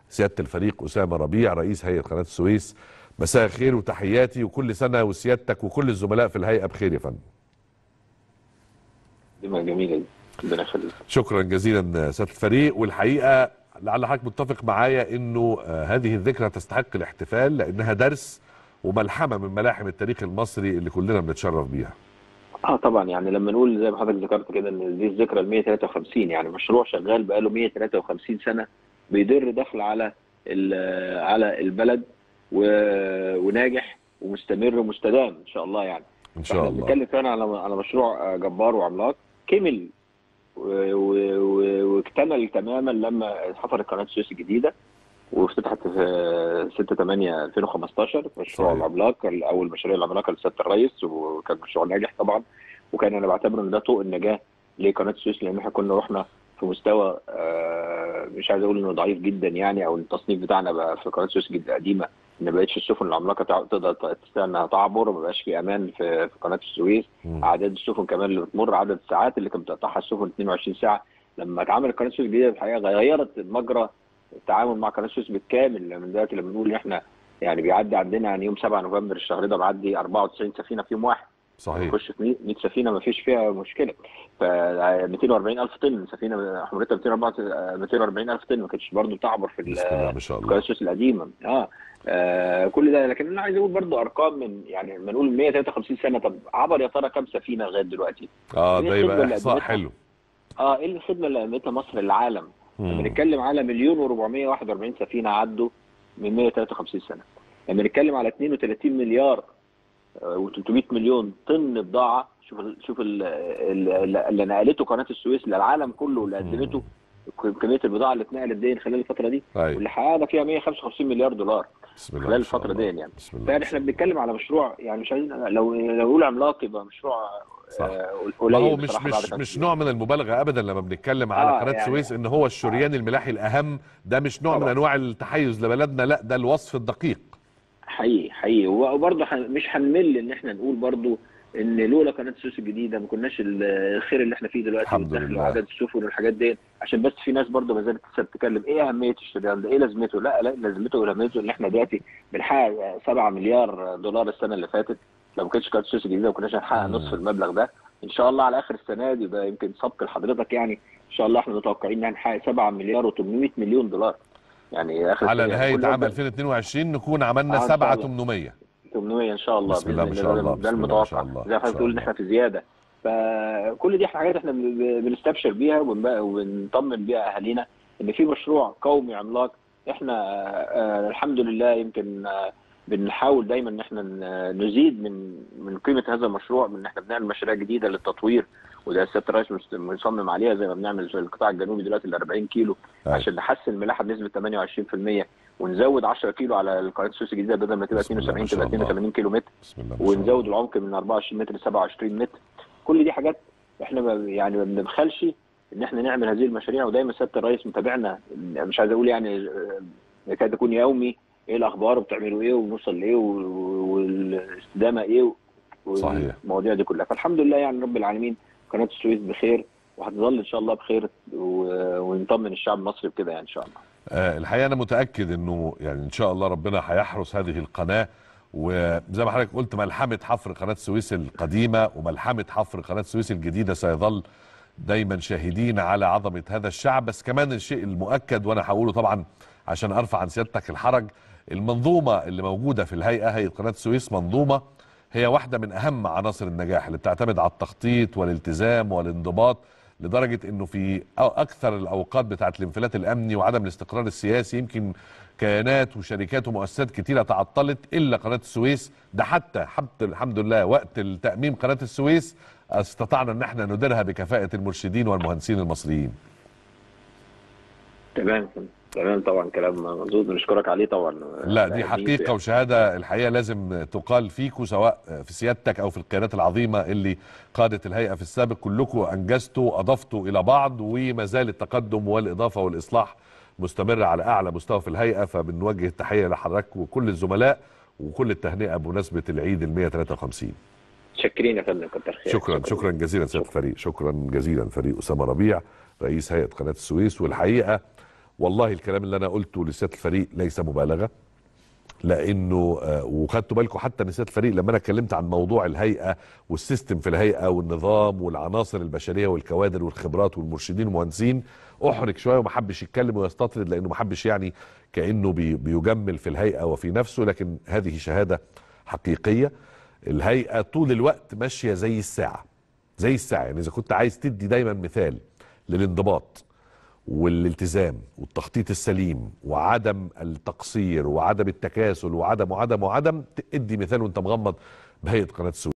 سياده الفريق اسامه ربيع رئيس هيئه قناه السويس مساء الخير وتحياتي وكل سنه وسيادتك وكل الزملاء في الهيئه بخير يا فندم دي جميله دي ربنا يخليك شكرا جزيلا سياده الفريق والحقيقه لعل حضرتك متفق معايا انه آه، هذه الذكرى تستحق الاحتفال لانها درس وملحمه من ملاحم التاريخ المصري اللي كلنا بنتشرف بيها اه طبعا يعني لما نقول زي ما حضرتك ذكرت كده ان دي الذكرى ال 153 يعني مشروع شغال بقاله 153 سنه بيدر دخل على ال- على البلد و- وناجح ومستمر ومستدام ان شاء الله يعني ان شاء فاحنا الله بنتكلم فعلا على على مشروع آه، جبار وعملاق كمل و- و- و- واكتمل تماما لما حفرت قناه السويس الجديده وافتتحت في 6 8 2015 مشروع صحيح. العملاق اول مشاريع العملاقه لسياده الرئيس وكان مشروع ناجح طبعا وكان انا بعتبره ان ده طوق النجاه لقناه السويس لان احنا كنا رحنا في مستوى آه، مش عايز اقول انه ضعيف جدا يعني او التصنيف بتاعنا بقى في قناه السويس الجديده القديمه ان ما بقتش السفن العملاقه تع- تقدر تستطيع انها تعبر ما بقاش في امان في في قناه السويس مم. اعداد السفن كمان اللي بتمر عدد الساعات اللي كانت بتقطعها السفن 22 ساعه لما اتعملت قناه السويس الجديده الحقيقه غيرت مجرى التعامل مع قناه السويس بالكامل من دلوقتي لما نقول ان احنا يعني بيعدي عندنا يعني يوم 7 نوفمبر الشهر ده معدي 94 سفينه في يوم واحد صحيح نخش في 100 سفينه ما فيش فيها مشكله ف 240 الف طن سفينه حمولتها 240 الف طن ما كانتش برضه بتعبر في ال- بسم الله ما شاء قناه الله السويس القديمه اه آه كل ده لكن انا عايز اقول برضو ارقام من يعني لما نقول 153 سنه طب عبر يا ترى كام سفينه لغايه دلوقتي؟ اه هي ده الخدمة يبقى اللي احصاء قدمتها. حلو اه ايه الخدمه اللي قدمتها مصر للعالم؟ لما مم. نتكلم على مليون و441 سفينه عدوا من 153 سنه لما نتكلم على 32 مليار و300 مليون طن بضاعه شوف ال شوف ال ال اللي نقلته قناه السويس للعالم كله اللي قدمته كميه البضاعه اللي اتنقلت دي خلال الفتره دي ايوه واللي حققنا فيها 155 مليار دولار بسم الله خلال ما شاء الفتره الله. دي يعني بسم الله ما شاء فاحنا الله. بنتكلم على مشروع يعني مش عايزين لو لو نقول عملاق يبقى مشروع صح. آه، ما قليل هو مش بصراحة بعد مش كده. مش نوع من المبالغه ابدا لما بنتكلم على آه، قناه يعني- السويس ان هو الشريان الملاحي الاهم ده مش نوع من طبعا. انواع التحيز لبلدنا لا ده الوصف الدقيق حقيقي حقيقي وبرضه هن- مش هنمل ان احنا نقول برضه ان لولا قناه السويس الجديده ما كناش ال- الخير اللي احنا فيه دلوقتي الحمد والدخل لله. وعدد السفن والحاجات دي عشان بس في ناس برضه ما زالت لسه بتتكلم ايه اهميه الشريان ده؟ ايه لازمته؟ لا لا لازمته ولازمته ان احنا دلوقتي بنحقق 7 مليار دولار السنه اللي فاتت لو ما كانتش قناه السويس الجديده ما كناش هنحقق مم. نصف المبلغ ده ان شاء الله على اخر السنه دي يبقى يمكن سبق لحضرتك يعني ان شاء الله احنا متوقعين ان هنحقق 7 مليار و800 مليون دولار يعني اخر على السنة. نهايه كل عام ده- 2022 نكون عملنا آه، إن شاء 7 الله. 800 800 ان شاء الله بسم الله بإذن ما شاء الله، ده بسم الله ما شاء المتوقع الله، زي ما إن شاء حضرتك بتقول ان الله. احنا في زياده فكل دي حاجات احنا بن- بنستبشر بيها وبنبقى- وبنطمن بيها اهالينا ان في مشروع قومي عملاق احنا آه، الحمد لله يمكن آه، بنحاول دايما ان احنا ن- نزيد من من قيمه هذا المشروع من ان احنا بنعمل مشاريع جديده للتطوير وده سياده الرئيس مست- مصمم عليها زي ما بنعمل في القطاع الجنوبي دلوقتي ال 40 كيلو أيوة. عشان نحسن الملاحه بنسبه 28% ونزود 10 كيلو على القناه السويس الجديده بدل ما تبقى بسم الله ما 72 شاء تبقى الله. 82 كيلو متر بسم الله ما شاء الله ونزود العمق من 24 متر ل 27 متر كل دي حاجات احنا ما يعني ما بنبخلش ان احنا نعمل هذه المشاريع ودايما سياده الرئيس متابعنا مش عايز اقول يعني آه، يكاد يكون يومي ايه الاخبار وبتعملوا ايه ونوصل لايه و- و- والاستدامه ايه صحيح. والمواضيع دي كلها فالحمد لله يعني رب العالمين قناه السويس بخير وهتظل ان شاء الله بخير و- ونطمن الشعب المصري بكده يعني ان شاء الله آه، الحقيقه انا متاكد انه يعني ان شاء الله ربنا هيحرس هذه القناه وزي ما حضرتك قلت ملحمه حفر قناه السويس القديمه وملحمه حفر قناه السويس الجديده سيظل دايما شاهدين على عظمه هذا الشعب بس كمان الشيء المؤكد وانا هقوله طبعا عشان ارفع عن سيادتك الحرج المنظومه اللي موجوده في الهيئه هيئه قناه السويس منظومه هي واحده من اهم عناصر النجاح اللي بتعتمد على التخطيط والالتزام والانضباط لدرجه انه في أو- اكثر الاوقات بتاعه الانفلات الامني وعدم الاستقرار السياسي يمكن كيانات وشركات ومؤسسات كتيره تعطلت الا قناه السويس ده حتى حتى الحمد لله وقت التاميم قناه السويس استطعنا ان احنا نديرها بكفاءه المرشدين والمهندسين المصريين تمام تمام طبعا كلام مظبوط بنشكرك عليه طبعا لا دي يعني حقيقة وشهادة الحقيقة لازم تقال فيكم سواء في سيادتك أو في القيادات العظيمة اللي قادت الهيئة في السابق كلكم أنجزتوا أضفتوا إلى بعض وما زال التقدم والإضافة والإصلاح مستمر على أعلى مستوى في الهيئة فبنوجه التحية لحضرتك وكل الزملاء وكل التهنئة بمناسبة العيد ال 153 شاكرين يا فندم كتر خيرك شكرا شكرا جزيلا سيادة الفريق شكرا جزيلا فريق أسامة ربيع رئيس هيئة قناة السويس والحقيقة والله الكلام اللي انا قلته لسياده الفريق ليس مبالغه لانه آه، وخدتوا بالكم حتى نسيت الفريق لما انا اتكلمت عن موضوع الهيئه والسيستم في الهيئه والنظام والعناصر البشريه والكوادر والخبرات والمرشدين والمهندسين احرج شويه وما حبش يتكلم ويستطرد لانه ما حبش يعني كانه بي- بيجمل في الهيئه وفي نفسه لكن هذه شهاده حقيقيه الهيئه طول الوقت ماشيه زي الساعه زي الساعه يعني اذا كنت عايز تدي دايما مثال للانضباط والالتزام والتخطيط السليم وعدم التقصير وعدم التكاسل وعدم وعدم وعدم ادي مثال وانت مغمض بهيئه قناه السويس